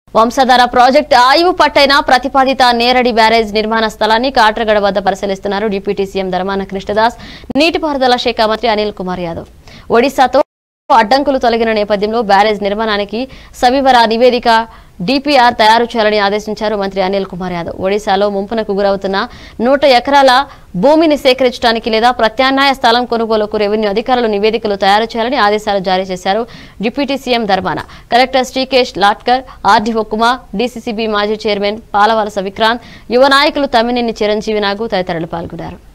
Vamsadhara project ఆయువు పట్టైన ప్రతిపాదిత నేరడి barrage నిర్మాణ స్థలాన్ని కాట్రగడ వద్ద పరిశీలిస్తున్నారు డిప్యూటీ సీఎం ధర్మాన కృష్ణదాస్ నీటిపారుదల శాఖ మంత్రి అనిల్ కుమార్ యాదవ్ ఒడిశాతో అడ్డంకులు తొలగిన నేపథ్యంలో బ్యారేజ్ నిర్మాణానికి సవివర నివేదిక డిపిఆర్ తయారు చేయాలని ఆదేశించారు మంత్రి అనిల్ కుమార్ యాదవ్ ఒడిశాలో ముంపునకు గురవుతున్న నూట ఎకరాల భూమిని సేకరించడానికి లేదా ప్రత్యామ్నాయ స్థలం కొనుగోలుకు రెవెన్యూ అధికారులు నివేదికలు తయారు చేయాలని ఆదేశాలు జారీ చేశారు deputy CM Dharmana collector Srikesh Lathkar RDO Kumar DCCB మాజీ చైర్మన్ పాలవలస విక్రాంత్ యువ నాయకులు తమ్మినేని చిరంజీవి నాగు తదితరులు పాల్గొన్నారు